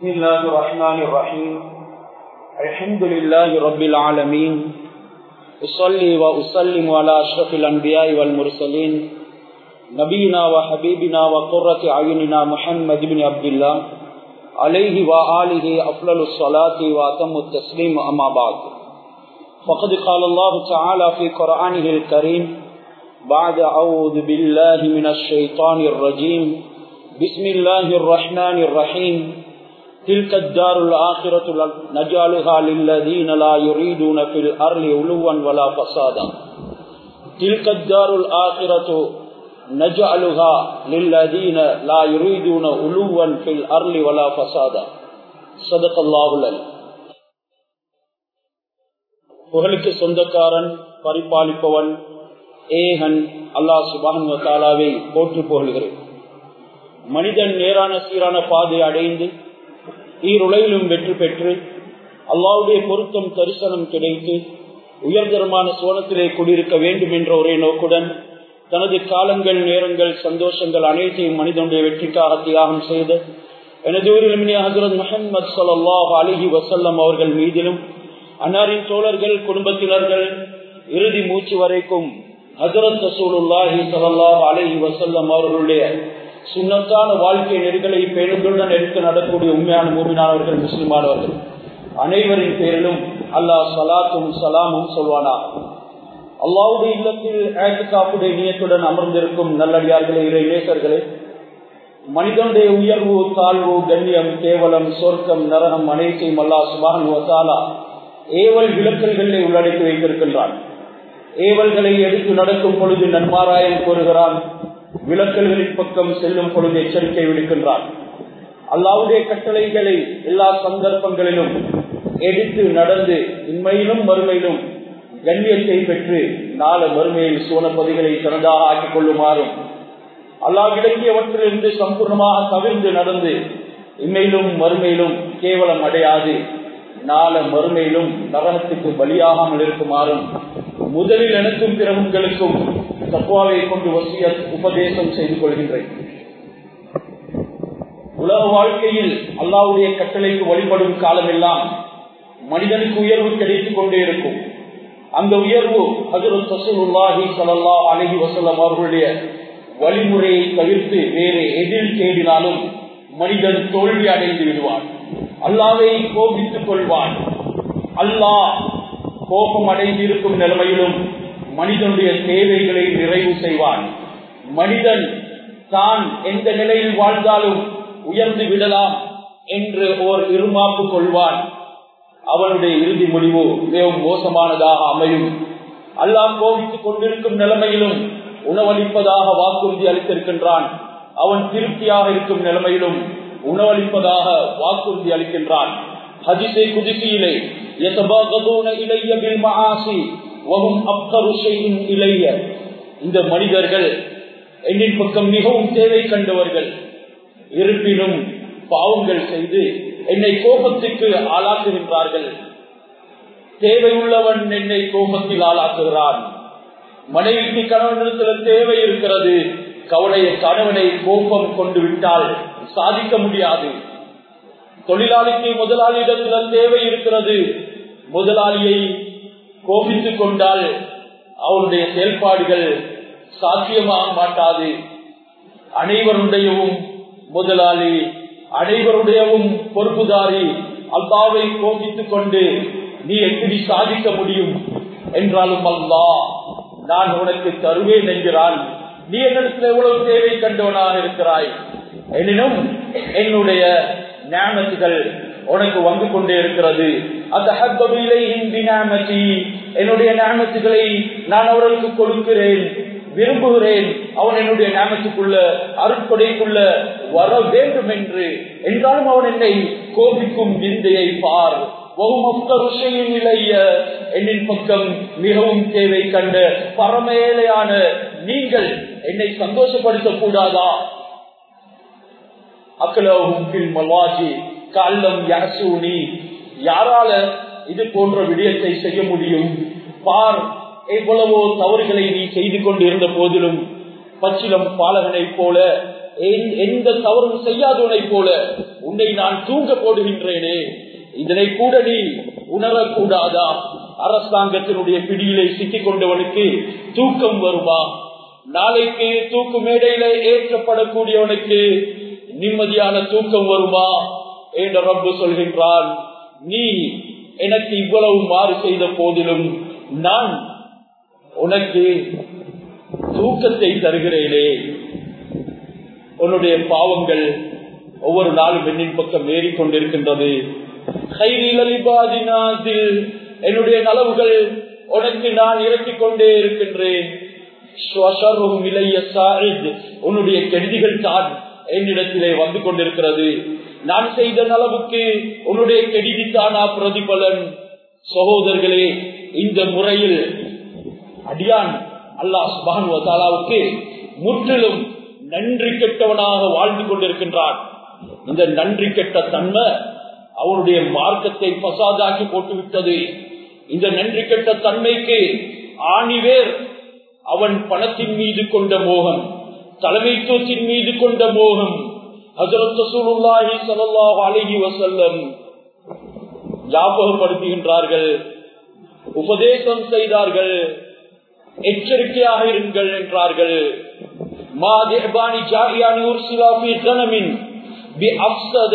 بسم الله الرحمن الرحيم الحمد لله رب العالمين أصلي وأسلم على أشرف الأنبياء والمرسلين نبينا وحبيبنا وقرة عيننا محمد بن عبد الله عليه وآله أفضل الصلاة وأتم التسليم أما بعد فقد قال الله تعالى في قرآنه الكريم بعد أعوذ بالله من الشيطان الرجيم بسم الله الرحمن الرحيم تلك الدار الآخرة نجعلها للذين لا يريدون في الأرض علوا ولا فسادا تلك الدار الآخرة نجعلها للذين لا يريدون علوا في الأرض ولا فسادا صدق الله العليم புகழுக்கு சொந்தக்காரன் பரிபாலிப்பவன் ஏகன் அல்லாஹ் சுபான் தாலாவை போற்று புகழ்கிறேன் மனிதன் நேரான சீரான பாதை அடைந்து ஈருலகிலும் வெற்றி பெற்று அல்லாவுடைய பொருத்தம் தரிசனம் கிடைத்து உயர்தரமான சோனத்திலே குடியிருக்க வேண்டும் என்ற ஒரே நோக்குடன் தனது காலங்கள் நேரங்கள் சந்தோஷங்கள் அனைத்தையும் மனிதனுடைய வெற்றிக்காக தியாகம் செய்து எனது ஊரில் ஹசரத் முகமது சல்லாஹ் அலிஹி வசல்லம் அவர்கள் மீதிலும் அன்னாரின் தோழர்கள் குடும்பத்தினர்கள் இறுதி மூச்சு வரைக்கும் ஹசரத் ரசூலுல்லாஹி சல்லாஹ் அலிஹி வசல்லம் அவர்களுடைய சுண்ணத்தான வாழ்க்கை நெறிகளை பேருந்துடன் எடுத்து நடக்கூடிய உண்மையான மூமினானவர்கள் முஸ்லிமானவர்கள் அனைவரின் பேரிலும் அல்லாஹ் சலாத்தும் சலாமும் சொல்வானா அல்லாவுடைய இல்லத்தில் ஆட்டுக்காப்புடைய நியத்துடன் அமர்ந்திருக்கும் நல்லடியார்களே இறை இளைஞர்களே மனிதனுடைய உயர்வு தாழ்வு கண்ணியம் கேவலம் சொர்க்கம் நரகம் அனைத்தையும் அல்லாஹ் சுபான் வசாலா ஏவல் விளக்கல்களை உள்ளடக்கி வைத்திருக்கின்றான் ஏவல்களை எடுத்து நடக்கும் பொழுது நன்மாராயம் கூறுகிறான் விளக்கல்களின் பக்கம் செல்லும் பொழுது எச்சரிக்கை விடுக்கின்றான் அல்லாவுடைய கட்டளைகளை எல்லா சந்தர்ப்பங்களிலும் எடுத்து நடந்து இன்மையிலும் மறுமையிலும் கண்ணியத்தை பெற்று நாள மறுமையில் சோனப்பதிகளை தனதாக ஆக்கிக் கொள்ளுமாறும் அல்லா விளங்கியவற்றிலிருந்து சம்பூர்ணமாக தவிர்ந்து நடந்து இம்மையிலும் மறுமையிலும் கேவலம் அடையாது நாள மறுமையிலும் நரகத்துக்கு பலியாகாமல் இருக்குமாறும் முதலில் எனக்கும் பிறகுங்களுக்கும் தப்புவாவை கொண்டு வசிய உபதேசம் செய்து கொள்கின்றேன் உலக வாழ்க்கையில் அல்லாவுடைய கட்டளைக்கு வழிபடும் காலமெல்லாம் மனிதனுக்கு உயர்வு கிடைத்துக் கொண்டே இருக்கும் அந்த உயர்வு ஹசரத் சசூலுல்லாஹி சலல்லா அலஹி வசல்லம் அவர்களுடைய வழிமுறையை தவிர்த்து வேறு எதில் தேடினாலும் மனிதன் தோல்வி அடைந்து விடுவான் அல்லாவை கோபித்துக் கொள்வான் அல்லாஹ் கோபம் அடைந்திருக்கும் நிலைமையிலும் மனிதனுடைய தேவைகளை நிறைவு செய்வான் மனிதன் தான் எந்த நிலையில் வாழ்ந்தாலும் உயர்ந்து விடலாம் என்று ஓர் இருமாப்பு கொள்வான் அவனுடைய இறுதி முடிவு மிகவும் மோசமானதாக அமையும் அல்லாஹ் கோபித்துக் கொண்டிருக்கும் நிலைமையிலும் உணவளிப்பதாக வாக்குறுதி அளித்திருக்கின்றான் அவன் திருப்தியாக இருக்கும் நிலைமையிலும் உணவளிப்பதாக வாக்குறுதி அளிக்கின்றான் ஹதிசை குதிசியிலே இளைய பில்மாசி வகும் அப்கரு செய்யும் இளைய இந்த மனிதர்கள் என்னின் பக்கம் மிகவும் தேவை கண்டவர்கள் இருப்பினும் பாவங்கள் செய்து என்னை கோபத்துக்கு ஆளாக்குகின்றார்கள் தேவை உள்ளவன் என்னை கோபத்தில் ஆளாக்குகிறான் மனைவிக்கு கணவனிடத்தில் தேவை இருக்கிறது கவலைய கணவனை கோபம் கொண்டு விட்டால் சாதிக்க முடியாது தொழிலாளிக்கு முதலாளியிடத்தில் தேவை இருக்கிறது முதலாளியை கோபித்துக் கொண்டால் அவருடைய செயல்பாடுகள் சாத்தியமாக மாட்டாது அனைவருடையவும் முதலாளி அனைவருடையவும் பொறுப்புதாரி அல்லாவை கோபித்துக் கொண்டு நீ எப்படி சாதிக்க முடியும் என்றாலும் அல்லா நான் உனக்கு தருவேன் என்கிறான் நீ என்னிடத்தில் எவ்வளவு தேவை கண்டவனாக இருக்கிறாய் எனினும் என்னுடைய ஞானத்துகள் உனக்கு வந்து கொண்டே இருக்கிறது என்னுடைய ஞானத்துகளை நான் அவர்களுக்கு கொடுக்கிறேன் விரும்புகிறேன் அவன் என்னுடைய ஞானத்துக்குள்ள அருட்கொடைக்குள்ள வர வேண்டும் என்று என்றாலும் அவன் என்னை கோபிக்கும் விந்தையை பார் என்னின் பக்கம் மிகவும் தேவை கண்ட பரமேலையான நீங்கள் என்னை சந்தோஷப்படுத்த கூடாதா யாரால இது போன்ற விடயத்தை செய்ய முடியும் பார் எவ்வளவோ தவறுகளை நீ செய்து கொண்டு இருந்த போதிலும் பச்சிலம் பாலகனை போல எந்த தவறும் செய்யாதவனை போல உன்னை நான் தூங்க போடுகின்றேனே இதனை கூட நீ உணரக்கூடாதா அரசாங்கத்தினுடைய பிடியிலே சிக்கிக் கொண்டவனுக்கு தூக்கம் வருமா நாளைக்கு தூக்கு மேடையில ஏற்றப்படக்கூடியவனுக்கு நிம்மதியான தூக்கம் வருமா என்ற ரப்பு சொல்கின்றான் நீ எனக்கு இவ்வளவு மாறு செய்த போதிலும் நான் உனக்கு தூக்கத்தை தருகிறேனே உன்னுடைய பாவங்கள் ஒவ்வொரு நாளும் பெண்ணின் பக்கம் ஏறிக்கொண்டிருக்கின்றது என்னுடைய நலவுகள் உனக்கு நான் இறக்கிக் கொண்டே இருக்கின்றேன் உன்னுடைய கெடுதிகள் தான் என்னிடத்திலே வந்து கொண்டிருக்கிறது நான் செய்த நலவுக்கு உன்னுடைய கெடுதி தானா பிரதிபலன் சகோதரர்களே இந்த முறையில் அடியான் அல்லாஹ் சுபானுவத்தாலாவுக்கு முற்றிலும் நன்றி கெட்டவனாக வாழ்ந்து கொண்டிருக்கின்றான் இந்த நன்றி கெட்ட தன்மை அவனுடைய மார்க்கத்தை பசாதாக்கி போட்டுவிட்டது இந்த நன்றி கெட்ட தன்மைக்கு ஆணிவேர் அவன் பணத்தின் மீது கொண்ட மோகம் தலைமைத்துவத்தின் மீது கொண்ட மோகம் ஹசரத்துல்லாஹி சல்லாஹ் அலஹி வசல்லம் ஞாபகப்படுத்துகின்றார்கள் உபதேசம் செய்தார்கள் எச்சரிக்கையாக இருங்கள் என்றார்கள் மாதேபானி ஜாகியானி உர்சிலாஃபி கனமின் பி அப்சத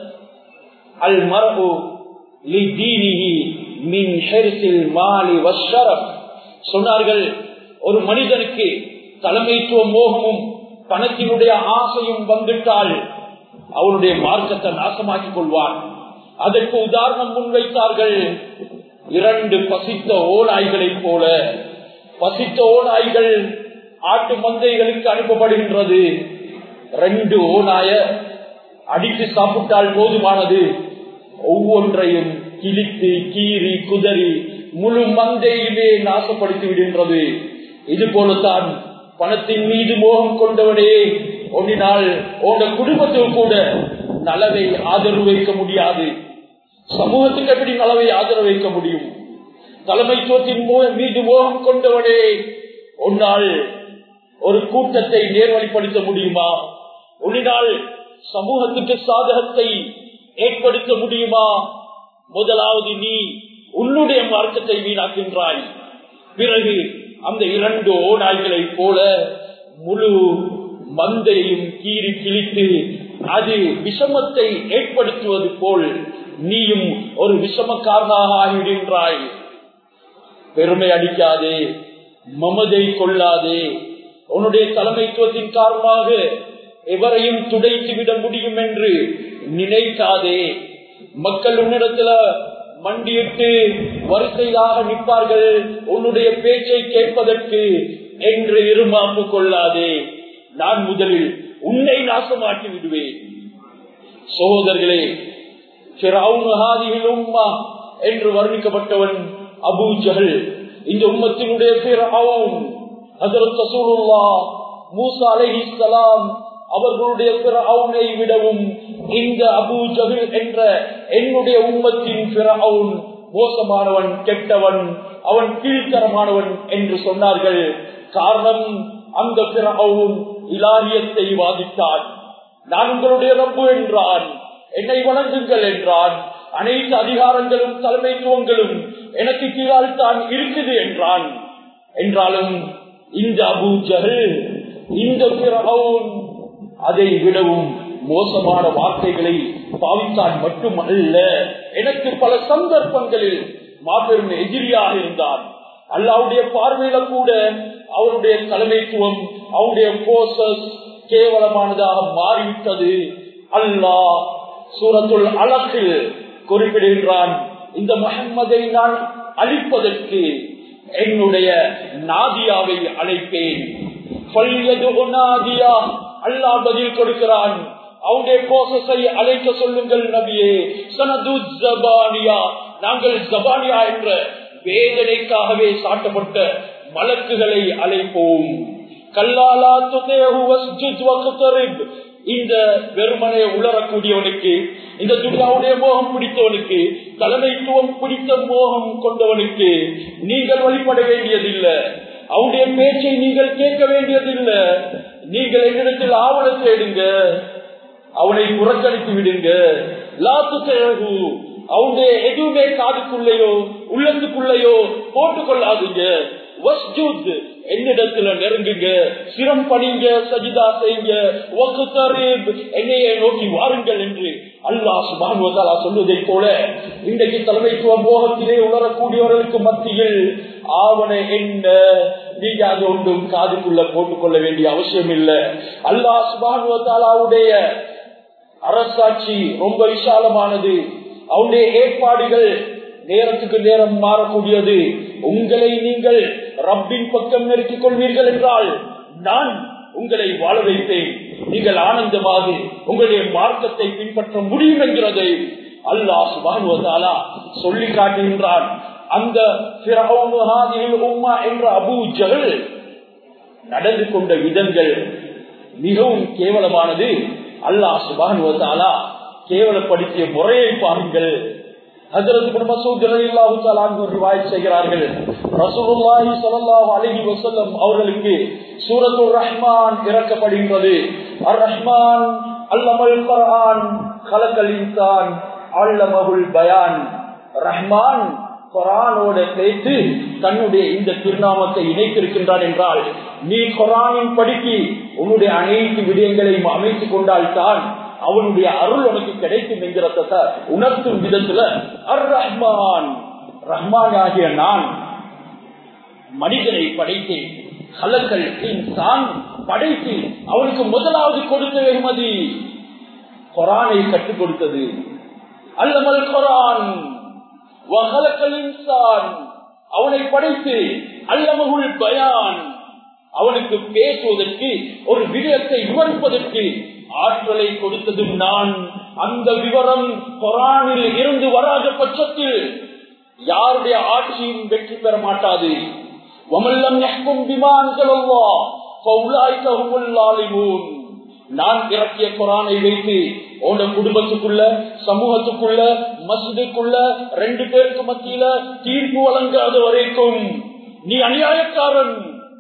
அல் மரபு லிதீனிஹி மின் ஹெர்சில் மாலி வஷரப் சொன்னார்கள் ஒரு மனிதனுக்கு தலைமைத்துவ மோகமும் பணத்தினுடைய ஆசையும் வந்துட்டால் அவனுடைய மார்க்கத்தை நாசமாக்கிக் கொள்வான் அதற்கு உதாரணம் முன்வைத்தார்கள் இரண்டு பசித்த ஓநாய்களைப் போல பசித்த ஓநாய்கள் ஆட்டு மந்தைகளுக்கு அனுப்பப்படுகின்றது ரெண்டு ஓநாய அடித்து சாப்பிட்டால் போதுமானது ஒவ்வொன்றையும் கிழித்து கீறி குதறி முழு மந்தையுமே நாசப்படுத்தி விடுகின்றது இது போலத்தான் பணத்தின் மீது மோகம் கொண்டவனே ஒன்றினால் உங்க குடும்பத்தில் கூட நலவை ஆதரவு வைக்க முடியாது சமூகத்துக்கு எப்படி நலவை ஆதரவு வைக்க முடியும் தலைமைத்துவத்தின் மீது மோகம் கொண்டவனே ஒன்னால் ஒரு கூட்டத்தை நேர்வழிப்படுத்த முடியுமா ஒன்றினால் சமூகத்துக்கு சாதகத்தை ஏற்படுத்த முடியுமா முதலாவது நீ உன்னுடைய மார்க்கத்தை வீணாக்கின்றாய் பிறகு அந்த இரண்டு ஓநாய்களை போல முழு மந்தையும் கீறி கிழித்து அது விஷமத்தை ஏற்படுத்துவது போல் நீயும் ஒரு விஷமக்காரனாக ஆகிவிடுகின்றாய் பெருமை அடிக்காதே மமதை கொள்ளாதே உன்னுடைய தலைமைத்துவத்தின் காரணமாக எவரையும் துடைத்து விட முடியும் என்று நினைக்காதே மக்கள் உன்னிடத்துல மண்டியிட்டு வரிசையாக நிற்பார்கள் உன்னுடைய பேச்சை கேட்பதற்கு என்று இருமாப்பு கொள்ளாதே நான் முதலில் உன்னை நாசமாக்கி விடுவேன் சகோதரர்களே உம்மா என்று வர்ணிக்கப்பட்டவன் அபு ஜஹல் இந்த உம்மத்தினுடைய மூசா அலைஹிஸ்லாம் அவர்களுடைய பிறவுனை விடவும் இந்த அபு ஜஹில் என்ற என்னுடைய உம்மத்தின் பிறவுன் மோசமானவன் கெட்டவன் அவன் கீழ்த்தரமானவன் என்று சொன்னார்கள் காரணம் அந்த பிறவும் இலாரியத்தை வாதித்தான் நான் உங்களுடைய ரப்பு என்றான் என்னை வணங்குங்கள் என்றான் அனைத்து அதிகாரங்களும் தலைமைத்துவங்களும் எனக்கு கீழால் தான் இருக்குது என்றான் என்றாலும் இந்த அபு ஜஹல் இந்த பிறவும் அதை விடவும் மோசமான வார்த்தைகளை பாவித்தான் மட்டுமல்ல எனக்கு பல சந்தர்ப்பங்களில் மாபெரும் எதிரியாக இருந்தான் அல்லாவுடைய பார்வையில கூட அவருடைய தலைமைத்துவம் அவருடைய போசஸ் கேவலமானதாக மாறிவிட்டது அல்லாஹ் சூரத்துள் அலத்தில் குறிப்பிடுகின்றான் இந்த முகம்மதை நான் அழிப்பதற்கு என்னுடைய நாதியாவை அழைப்பேன் அல்லா பதில் கொடுக்கிறான் அவருடைய கோசஸை அழைக்க சொல்லுங்கள் நபியே சனது ஜபானியா நாங்கள் ஜபானியா என்ற வேதனைக்காகவே சாட்டப்பட்ட வழக்குகளை அழைப்போம் கல்லாலா துதேஹு இந்த வெறுமனை உளரக்கூடியவனுக்கு இந்த துனியாவுடைய மோகம் பிடித்தவனுக்கு தலைமைத்துவம் பிடித்த மோகம் கொண்டவனுக்கு நீங்கள் வழிபட வேண்டியதில்லை அவருடைய பேச்சை நீங்கள் கேட்க வேண்டியதில்லை நீங்கள் என்னிடத்தில் ஆவணம் தேடுங்க அவனை புறக்கணித்து விடுங்க லாத்து தேகு அவனுடைய எதுவுமே காதுக்குள்ளேயோ உள்ளத்துக்குள்ளேயோ போட்டுக் கொள்ளாதீங்க வஸ்ஜூத் என்னிடத்துல நெருங்குங்க சிரம் பணிங்க சஜிதா செய்யுங்க வக்குத்தரீப், என்னையே நோக்கி வாருங்கள் என்று அல்லாஹ் சுபானுவதாலா சொல்வதை போல இன்றைக்கு தலைமைத்துவ மோகத்திலே உணரக்கூடியவர்களுக்கு மத்தியில் ஆவண என்ன நீங்க அது ஒன்றும் காதுக்குள்ள போட்டுக்கொள்ள வேண்டிய அவசியம் இல்லை அல்லாஹ் சுபானுவதாலாவுடைய அரசாட்சி ரொம்ப விசாலமானது அவனுடைய ஏற்பாடுகள் நேரத்துக்கு நேரம் மாறக்கூடியது உங்களை நீங்கள் ரப்பின் பக்கம் நெருக்கிக் கொள்வீர்கள் என்றால் நான் உங்களை வாழ வைப்பேன் நீங்கள் ஆனந்தமாக உங்களுடைய மார்க்கத்தை பின்பற்ற முடியும் என்கிறதை அல்லாஹ் சுபானுவதாலா சொல்லி காட்டுகின்றான் அந்த ஃபிரௌனு ஹாதிஹில் உம்மா என்ற அபூ ஜஹல் நடந்து கொண்ட விதங்கள் மிகவும் கேவலமானது அல்லாஹ் சுபானுவதாலா கேவலப்படுத்திய முறையை பாருங்கள் ஹஜரத் இப்னு மசூத் ரலியல்லாஹு தஆலா அன்ஹு ரிவாயத் செய்கிறார்கள் ரசூலுல்லாஹி ஸல்லல்லாஹு அலைஹி வஸல்லம் அவர்களுக்கு சூரத்துர் ரஹ்மான் இறக்கப்படுகின்றது அர் ரஹ்மான் அல்லமல் குர்ஆன் கலக்கல் இன்சான் அல்லமஹுல் பயான் ரஹ்மான் குரானோட சேர்த்து தன்னுடைய இந்த திருநாமத்தை இணைத்திருக்கின்றான் என்றால் நீ குரானின் படிக்கு உன்னுடைய அனைத்து விடயங்களையும் அமைத்துக் கொண்டால் தான் அவனுடைய அருள் உனக்கு கிடைக்கும் என்கிறத உணர்த்தும் விதத்துல அர் ரஹ்மான் ரஹ்மான் ஆகிய நான் மனிதனை படைத்தேன் கலக்கல் இன்சான் படைத்து அவனுக்கு முதலாவது கொடுத்த வெகுமதி குரானை கற்றுக் கொடுத்தது அல்லமல் குரான் வகலக்கல் இன்சான் அவனை படைத்து அல்லமகுள் பயான் அவனுக்கு பேசுவதற்கு ஒரு விடயத்தை விவரிப்பதற்கு ஆற்றலை கொடுத்ததும் நான் அந்த விவரம் கொரானில் இருந்து வராத பட்சத்தில் யாருடைய ஆட்சியும் வெற்றி பெற மாட்டாது வமல்லம் யஹ்கும் பிமா அன்ஸலல்லாஹ் ஃபௌலாயிக ஹுமுல் லாலிமூன் நான் இறக்கிய குரானை வைத்து உன்னோட குடும்பத்துக்குள்ள சமூகத்துக்குள்ள மசிதுக்குள்ள ரெண்டு பேருக்கு மத்தியில தீர்ப்பு வழங்காத வரைக்கும் நீ அநியாயக்காரன்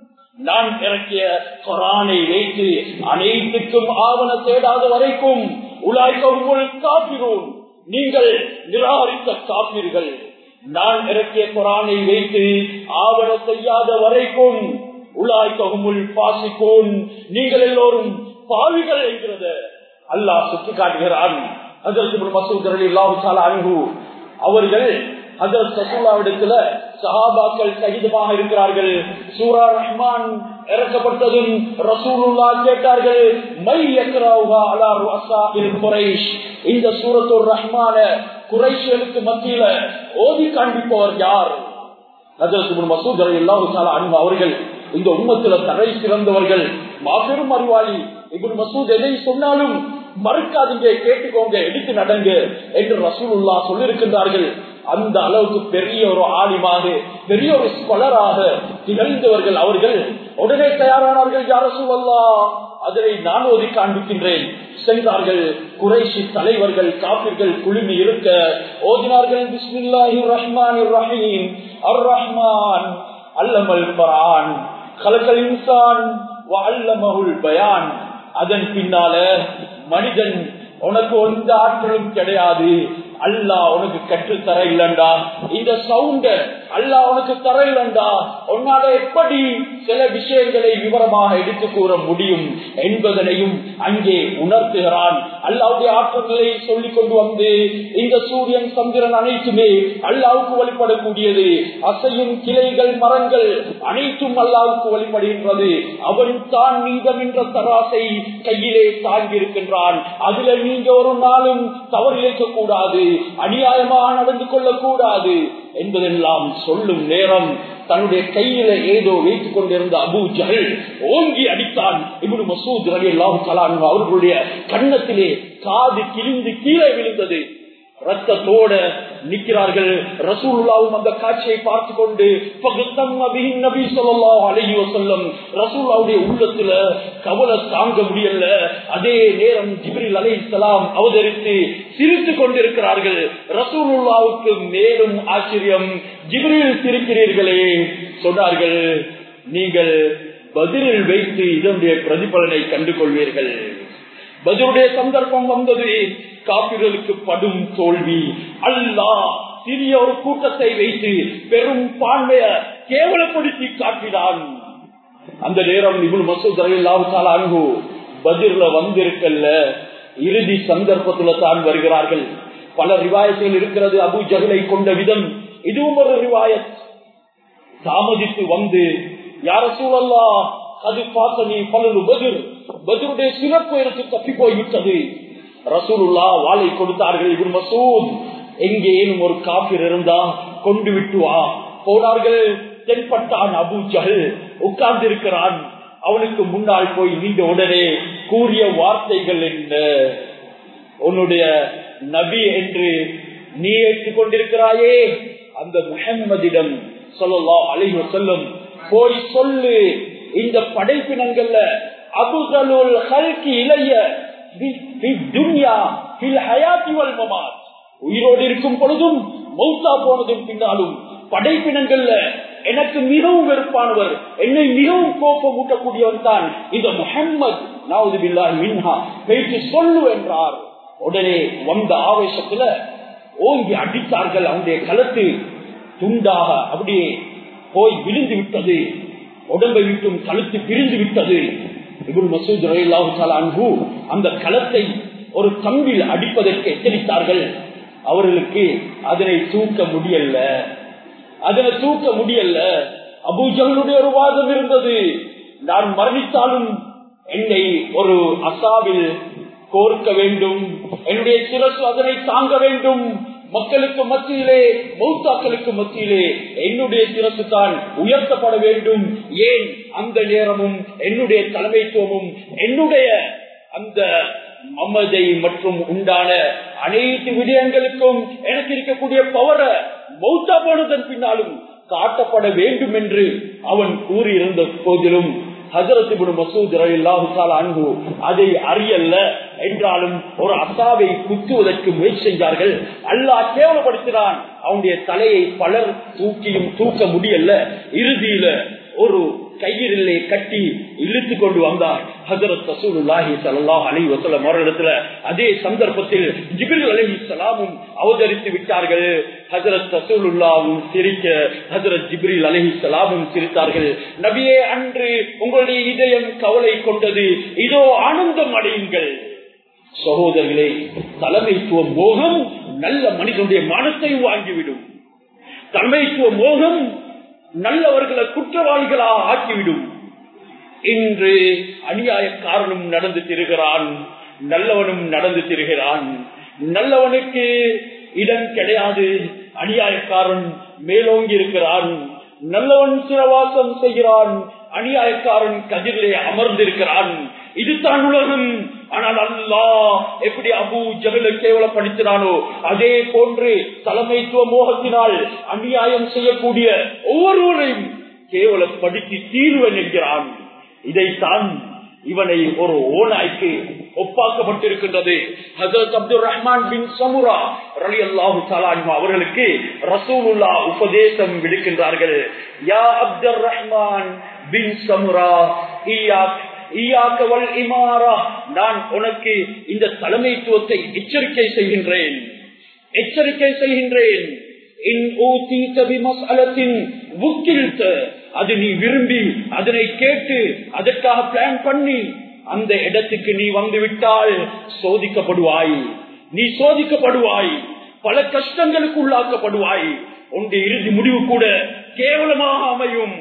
நான் இறக்கிய குரானை வைத்து அனைத்துக்கும் ஆவண தேடாத வரைக்கும் உலாய்கள் காப்பிரோன் நீங்கள் நிராகரித்த காப்பீர்கள் நான் இறக்கிய குரானை வைத்து ஆவண செய்யாத வரைக்கும் உலாய்கமுல் பாசிக்கோன் நீங்கள் எல்லோரும் பாவிகள் என்கிறது அல்லாஹ் சுட்டி காட்டுகிறான் அதற்கு மசூத் அல்லாஹு அன்பு அவர்கள் ஹசரத் சசூலாவிடத்துல சஹாபாக்கள் சகிதமாக இருக்கிறார்கள் சூரா ரஹ்மான் இறக்கப்பட்டதும் ரசூலுல்லா கேட்டார்கள் மை யக்ரவுஹா அலா ருஅஸாஇல் குரைஷ் இந்த சூரத்துர் ரஹ்மான குறைஷிகளுக்கு மத்தியில ஓதி காண்பிப்பவர் யார் ஹஜரத் இப்னு மசூத் ரலியல்லாஹு தஆலா அன்ஹு அவர்கள் இந்த உம்மத்துல தலை சிறந்தவர்கள் மாபெரும் அறிவாளி இப்னு மசூத் எதை சொன்னாலும் மறுக்காதீங்க கேட்டுக்கோங்க எடுத்து நடங்க என்று ரசூலுல்லா சொல்லியிருக்கின்றார்கள் அந்த அளவுக்கு பெரிய ஒரு ஆலிமாக பெரிய ஒரு ஸ்கொலராக திகழ்ந்தவர்கள் அவர்கள் உடனே தயாரானார்கள் யார சூழல்லா அதனை நான் ஓதி காண்பிக்கின்றேன் சென்றார்கள் குறைசி தலைவர்கள் காப்பிர்கள் குழுமி இருக்க ஓதினார்கள் பிஸ்மில்லாஹி ரஹ்மான் ரஹீம் அர் ரஹ்மான் அல்லமல் பரான் கலக்கல் இன்சான் அல்லமகுல் பயான் அதன் பின்னால மனிதன் உனக்கு எந்த ஆற்றலும் கிடையாது அல்லா உனக்கு கற்று தர இல்லண்டா இந்த சவுண்ட அல்லா உனக்கு தர இல்லண்டா உன்னால எப்படி சில விஷயங்களை விவரமாக எடுத்து கூற முடியும் என்பதனையும் அங்கே உணர்த்துகிறான் அல்லாவுடைய ஆற்றல்களை சொல்லிக் கொண்டு வந்து இந்த சூரியன் சந்திரன் அனைத்துமே அல்லாவுக்கு வழிபடக்கூடியது அசையும் கிளைகள் மரங்கள் அனைத்தும் அல்லாவுக்கு வழிபடுகின்றது அவன் தான் நீதம் என்ற தராசை கையிலே தாங்கி இருக்கின்றான் அதுல நீங்க ஒரு நாளும் தவறிழைக்க கூடாது அநியாயமாக நடந்து கொள்ளக் கூடாது என்பதெல்லாம் சொல்லும் நேரம் தன்னுடைய கையில ஏதோ வைத்துக் கொண்டிருந்த அபு ஜஹல் ஓங்கி அடித்தான் இவனு மசூத் ரவி அல்லாஹு அவர்களுடைய கன்னத்திலே காது கிழிந்து கீழே விழுந்தது ரத்தத்தோட நிற்கிறார்கள் ரசூல்லாவும் அந்த காட்சியை பார்த்து கொண்டு நபி சொல்லலாம் அழகி வசல்லம் ரசூல்லாவுடைய உள்ளத்துல கவலை தாங்க முடியல அதே நேரம் ஜிப்ரில் அலை சலாம் அவதரித்து சிரித்து கொண்டிருக்கிறார்கள் ரசூலுல்லாவுக்கு மேலும் ஆச்சரியம் ஜிப்ரில் சிரிக்கிறீர்களே சொன்னார்கள் நீங்கள் பதிலில் வைத்து இதனுடைய பிரதிபலனை கண்டு கொள்வீர்கள் பதிலுடைய சந்தர்ப்பம் வந்தது காப்பிர்களுக்கு படும் தோல்வி அல்லாஹ் சிறிய ஒரு கூட்டத்தை வைத்து பெரும் பான்மைய கேவலப்படுத்தி காட்டினான் அந்த நேரம் இவள் மசூத் அல்லாஹால அன்பு பதிர்ல வந்திருக்கல்ல இறுதி சந்தர்ப்பத்துல தான் வருகிறார்கள் பல ரிவாயத்தில் இருக்கிறது அபு ஜகலை கொண்ட விதம் இதுவும் ஒரு ரிவாயத் தாமதித்து வந்து யார சூழல்லா அது பார்த்த நீ பலரு பதில் பதிலுடைய சிறப்பு எனக்கு தப்பி போய்விட்டது ரசூலுல்லா வாளை கொடுத்தார்கள் இவன் மசூத் எங்கேனும் ஒரு காப்பிர் இருந்தா கொண்டு விட்டு வா போனார்கள் தென்பட்டான் அபு ஜஹல் உட்கார்ந்து இருக்கிறான் அவனுக்கு முன்னால் போய் நீண்ட உடனே கூறிய வார்த்தைகள் என்ன உன்னுடைய நபி என்று நீ ஏற்றுக் கொண்டிருக்கிறாயே அந்த முகம்மதிடம் சொல்லலாம் அழிவு சொல்லும் போய் சொல்லு இந்த படைப்பினங்கள்ல அபுதலுல் ஹல்கி இளைய உயிரோடு இருக்கும் பொழுதும் மௌத்தா போனதும் பின்னாலும் படைப்பினங்கள்ல எனக்கு மிகவும் வெறுப்பானவர் என்னை மிகவும் கோபம் ஊட்டக்கூடியவர் தான் இந்த முகம்மது நாவது பில்லா மின்ஹா பேச்சு சொல்லு என்றார் உடனே வந்த ஆவேசத்துல ஓங்கி அடித்தார்கள் அவனுடைய களத்து துண்டாக அப்படியே போய் விழுந்து விட்டது உடம்பை விட்டும் கழுத்து பிரிந்து விட்டது இபுல் மசூத் அன்பு அந்த களத்தை ஒரு கம்பில் அடிப்பதற்கு எச்சரித்தார்கள் அவர்களுக்கு அதனை தூக்க முடியல அதனை தூக்க முடியல அபூஜகளுடைய ஒரு வாதம் இருந்தது நான் மரணித்தாலும் என்னை ஒரு அசாவில் கோர்க்க வேண்டும் என்னுடைய சிரசு அதனை தாங்க வேண்டும் மக்களுக்கு மத்தியிலே மௌத்தாக்களுக்கு மத்தியிலே என்னுடைய சிரசு தான் உயர்த்தப்பட வேண்டும் ஏன் அந்த நேரமும் என்னுடைய தலைமைத்துவமும் என்னுடைய அந்த மமதை மற்றும் உண்டான அனைத்து விடயங்களுக்கும் எனக்கு இருக்கக்கூடிய பவரை மௌத்தா போனதன் பின்னாலும் காட்டப்பட வேண்டும் என்று அவன் கூறியிருந்த போதிலும் ஹசரத்து மசூத் அன்பு அதை அறியல்ல என்றாலும் ஒரு அசாவை குத்துவதற்கு முயற்சி செஞ்சார்கள் அல்லாஹ் கேவலப்படுத்தினான் அவனுடைய தலையை பலர் தூக்கியும் தூக்க முடியல இறுதியில ஒரு கையிலே கட்டி இழுத்து கொண்டு வந்தார் ஹசரத் ரசூலுல்லாஹி ஸல்லல்லாஹு அலைஹி வஸல்லம் அவர்களிடத்துல அதே சந்தர்ப்பத்தில் ஜிப்ரீல் அலைஹிஸ்ஸலாமும் அவதரித்து விட்டார்கள் ஹசரத் ரசூலுல்லாவும் சிரிக்க ஹசரத் ஜிப்ரீல் அலைஹிஸ்ஸலாமும் சிரித்தார்கள் நபியே அன்று உங்களுடைய இதயம் கவலை கொண்டது இதோ ஆனந்தம் அடையுங்கள் சகோதரர்களே தலைமைத்துவ மோகம் நல்ல மனிதனுடைய மனத்தை வாங்கிவிடும் தலைமைத்துவ மோகம் நல்லவர்களை குற்றவாளிகளா ஆக்கிவிடும் இன்று அநியாயக்காரனும் நடந்து திரிகிறான் நல்லவனும் நடந்து திரிகிறான் நல்லவனுக்கு இடம் கிடையாது அநியாயக்காரன் மேலோங்கி இருக்கிறான் நல்லவன் சிறவாசம் செய்கிறான் அநியாயக்காரன் கதிரிலே அமர்ந்திருக்கிறான் இதுதான் உலகம் ஆனால் அல்லா எப்படி அபு ஜகல கேவலப்படுத்தினானோ அதே போன்று தலைமைத்துவ மோகத்தினால் அநியாயம் செய்யக்கூடிய ஒவ்வொருவரையும் கேவலப்படுத்தி தீர்வன் என்கிறான் இதைத்தான் இவனை ஒரு ஓனாய்க்கு ஒப்பாக்கப்பட்டிருக்கின்றது ஹசரத் அப்துல் ரஹ்மான் பின் சமுரா ரலி அல்லாஹு சலான்மா அவர்களுக்கு ரசூலுல்லா உபதேசம் விடுக்கின்றார்கள் யா அப்துல் ரஹ்மான் பின் சமுரா நான் உனக்கு இந்த தலைமைத்துவத்தை எச்சரிக்கை செய்கின்றேன் எச்சரிக்கை செய்கின்றேன் அது நீ விரும்பி அதனை கேட்டு அதற்காக பிளான் பண்ணி அந்த இடத்துக்கு நீ வந்து விட்டால் சோதிக்கப்படுவாய் நீ சோதிக்கப்படுவாய் பல கஷ்டங்களுக்கு உள்ளாக்கப்படுவாய் உன்னுடைய இறுதி முடிவு கூட கேவலமாக அமையும்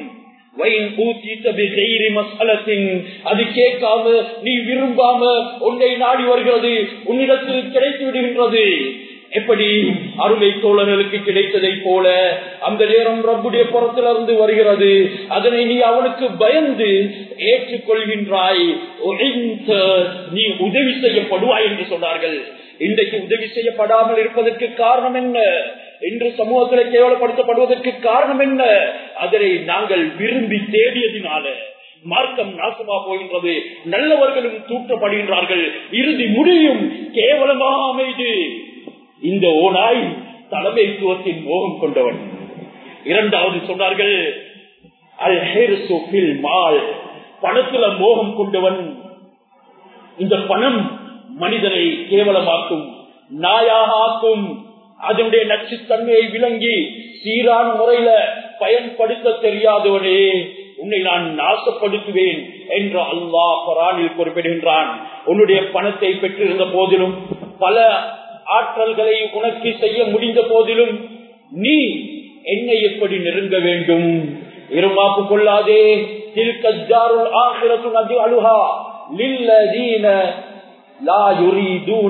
அது கேட்காம நீ விரும்பாம உன்னை நாடி வருகிறது உன்னிடத்தில் கிடைத்து விடுகின்றது எப்படி அருமை தோழர்களுக்கு கிடைத்ததை போல அந்த நேரம் ரப்புடைய புறத்திலிருந்து வருகிறது அதனை நீ அவனுக்கு பயந்து ஏற்றுக்கொள்கின்றாய் நீ உதவி செய்யப்படுவாய் என்று சொன்னார்கள் இன்றைக்கு உதவி செய்யப்படாமல் இருப்பதற்கு காரணம் என்ன இன்று சமூகத்தில் கேவலப்படுத்தப்படுவதற்கு காரணம் என்ன அதனை நாங்கள் விரும்பி தேடியதினால மார்க்கம் நாசமா போகின்றது நல்லவர்களும் தூற்றப்படுகின்றார்கள் இறுதி முடியும் கேவலமாக அமைது இந்த ஓனாய் தலைமைத்துவத்தின் மோகம் கொண்டவன் இரண்டாவது சொன்னார்கள் அல் ஹெர்சுபில் மால் பணத்துல மோகம் கொண்டவன் இந்த பணம் மனிதனை கேவலமாக்கும் நாயாக ஆக்கும் அதனுடைய நச்சுத்தன்மையை விளங்கி சீரான முறையில பயன்படுத்த தெரியாதவனே உன்னை நான் நாசப்படுத்துவேன் என்று அல்லாஹ் குரானில் குறிப்பிடுகின்றான் உன்னுடைய பணத்தை பெற்றிருந்த போதிலும் பல ஆற்றல்களை உனக்கு செய்ய முடிந்த போதிலும் நீ என்னை எப்படி நெருங்க வேண்டும் இருமாப்பு கொள்ளாதே தில்கஜாருல் ஆகிரத்து நதி அழுகா லில்லதீன லா யுரீதூன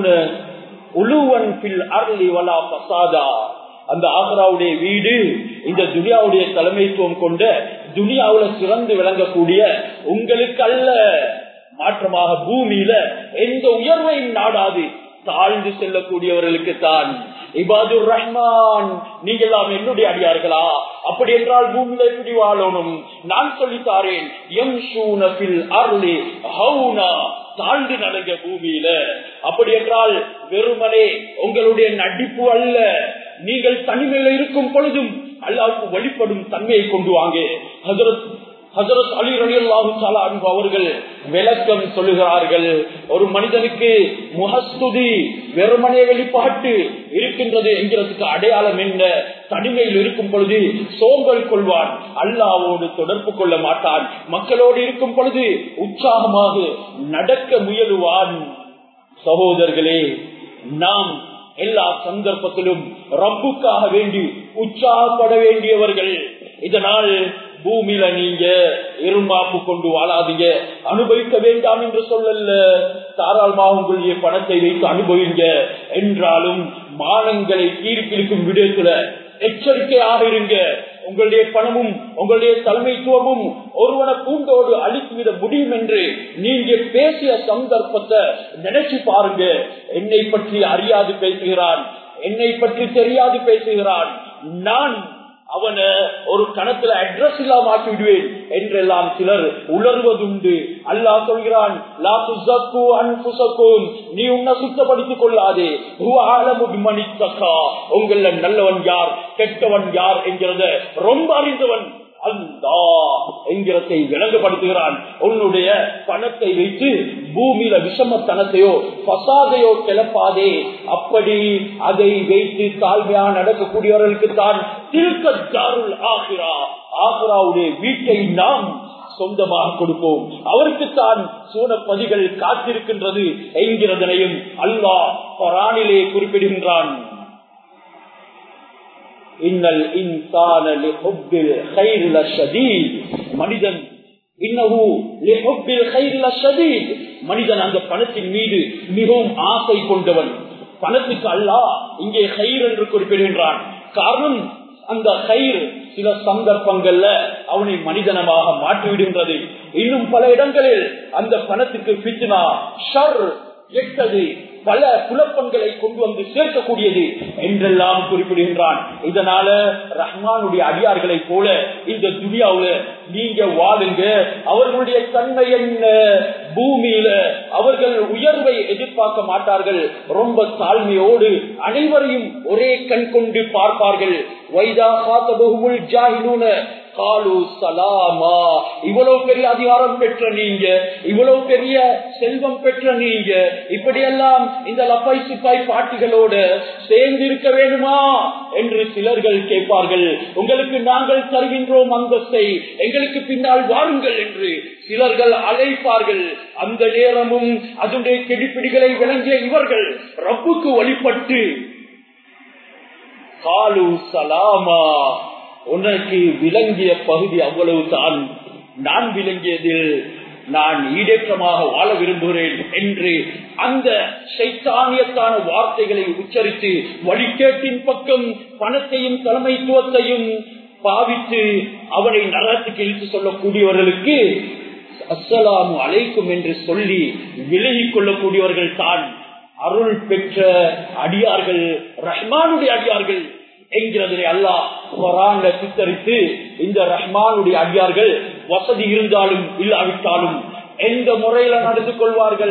உலுவன் பில் அருளி வலா பசாதா அந்த ஆக்ராவுடைய வீடு இந்த துனியாவுடைய தலைமைத்துவம் கொண்ட துனியாவுல சிறந்து விளங்கக்கூடிய உங்களுக்கு அல்ல மாற்றமாக பூமியில எந்த உயர்வையும் நாடாது தாழ்ந்து செல்லக்கூடியவர்களுக்கு தான் இபாதுர் ரஹ்மான் நீங்க எல்லாம் என்னுடைய அடியார்களா அப்படி என்றால் பூமியில எப்படி வாழணும் நான் சொல்லித்தாரேன் எம் ஷூனபில் அருளி ஹவுனா தாழ்ந்து நடங்க பூமியில அப்படி என்றால் வெறுமனே உங்களுடைய நடிப்பு அல்ல நீங்கள் தனிமையில இருக்கும் பொழுதும் அல்லாவுக்கு வழிபடும் தன்மையை கொண்டு வாங்க ஹசரத் ஹசரத் அலி அலி அல்லாஹு அவர்கள் விளக்கம் சொல்லுகிறார்கள் ஒரு மனிதனுக்கு முகஸ்துதி வெறுமனே வெளிப்பாட்டு இருக்கின்றது என்கிறதுக்கு அடையாளம் என்ன தனிமையில் இருக்கும் பொழுது சோம்பல் கொள்வான் அல்லாவோடு தொடர்பு கொள்ள மாட்டான் மக்களோடு இருக்கும் பொழுது உற்சாகமாக நடக்க முயலுவான் சகோதரர்களே நாம் எல்லா சந்தர்ப்பத்திலும் ரப்புக்காக வேண்டி உற்சாகப்பட வேண்டியவர்கள் இதனால் பூமியில நீங்க இருமாப்பு கொண்டு வாழாதீங்க அனுபவிக்க வேண்டாம் என்று சொல்லல தாராளமாக உங்களுடைய பணத்தை வைத்து அனுபவிங்க என்றாலும் மானங்களை தீர்ப்பிருக்கும் விடயத்துல எச்சரிக்கையாக இருங்க உங்களுடைய பணமும் உங்களுடைய தலைமைத்துவமும் ஒருவனை பூண்டோடு அழித்துவிட முடியும் என்று நீங்க பேசிய சந்தர்ப்பத்தை நினைச்சு பாருங்க என்னை பற்றி அறியாது பேசுகிறான் என்னை பற்றி தெரியாது பேசுகிறான் நான் அவனை ஒரு கணத்துல அட்ரஸ் இல்லாம ஆக்கி விடுவேன் என்றெல்லாம் சிலர் உணர்வதுண்டு அல்லாஹ் சொல்கிறான் லா துசக்கு அன்புசக்கும் நீ உன்னை சுத்தப்படுத்திக் கொள்ளாதே மணித்தக்கா உங்கள நல்லவன் யார் கெட்டவன் யார் என்கிறத ரொம்ப அறிந்தவன் அல்லா என்கிறதை விளங்கப்படுத்துகிறான் உன்னுடைய பணத்தை வைத்து பூமியில விஷமத்தனத்தையோ பசாதையோ கிளப்பாதே அப்படி அதை வைத்து தாழ்மையா நடக்கக்கூடியவர்களுக்கு தான் திருக்கத்தாருள் ஆகிறா ஆக்ராவுடைய வீட்டை நாம் சொந்தமாக கொடுப்போம் அவருக்குத்தான் சூனப்பதிகள் காத்திருக்கின்றது என்கிறதனையும் அல்லாஹ் பரானிலே குறிப்பிடுகின்றான் இன்னல் இன்சான லிஹுப்பில் கைர் லஷதீத் மனிதன் இன்னஹு லிஹுப்பில் கைர் லஷதீத் மனிதன் அந்த பணத்தின் மீது மிகவும் ஆசை கொண்டவன் பணத்துக்கு அல்லாஹ் இங்கே கயிர் என்று குறிப்பிடுகின்றான் காரணம் அந்த கயிறு சில சந்தர்ப்பங்கள்ல அவனை மனிதனமாக மாற்றிவிடுகின்றது இன்னும் பல இடங்களில் அந்த பணத்துக்கு பித்னா ஷர் எட்டது பல குழப்பங்களை கொண்டு வந்து சேர்க்கக்கூடியது என்றெல்லாம் குறிப்பிடுகின்றான் இதனால ரஹ்மானுடைய அடியார்களை போல இந்த துனியாவுல நீங்க வாழுங்க அவர்களுடைய தன்மை என்ன பூமியில அவர்கள் உயர்வை எதிர்பார்க்க மாட்டார்கள் ரொம்ப தாழ்மையோடு அனைவரையும் ஒரே கண் கொண்டு பார்ப்பார்கள் வைதா காத்தபகுமுல் ஜாகிலூன காலு சலாமா இவ்வளவு பெரிய அதிகாரம் பெற்ற நீங்க இவ்வளவு பெரிய செல்வம் பெற்ற நீங்க இப்படியெல்லாம் இந்த லப்பாய் சிப்பாய் பாட்டிகளோட சேர்ந்து இருக்க வேண்டுமா என்று சிலர்கள் கேட்பார்கள் உங்களுக்கு நாங்கள் தருகின்றோம் அந்தஸ்தை எங்களுக்கு பின்னால் வாருங்கள் என்று சிலர்கள் அழைப்பார்கள் அந்த நேரமும் அதனுடைய கெடிப்பிடிகளை விளங்கிய இவர்கள் ரப்புக்கு வழிபட்டு காலு சலாமா உனக்கு விளங்கிய பகுதி அவ்வளவு தான் நான் விளங்கியதில் நான் ஈடேற்றமாக வாழ விரும்புகிறேன் என்று அந்த சைத்தானியத்தான வார்த்தைகளை உச்சரித்து வழிகேட்டின் பக்கம் பணத்தையும் தலைமைத்துவத்தையும் பாவித்து அவனை நரகத்துக்கு இழுத்து சொல்லக்கூடியவர்களுக்கு அஸ்ஸலாமு அலைக்கும் என்று சொல்லி விலகிக் கொள்ளக்கூடியவர்கள் தான் அருள் பெற்ற அடியார்கள் ரஹ்மானுடைய அடியார்கள் என்கிறதை அல்லாஹ் குரான்ல சித்தரித்து இந்த ரஹ்மானுடைய அடியார்கள் வசதி இருந்தாலும் இல்லாவிட்டாலும் எந்த முறையில நடந்து கொள்வார்கள்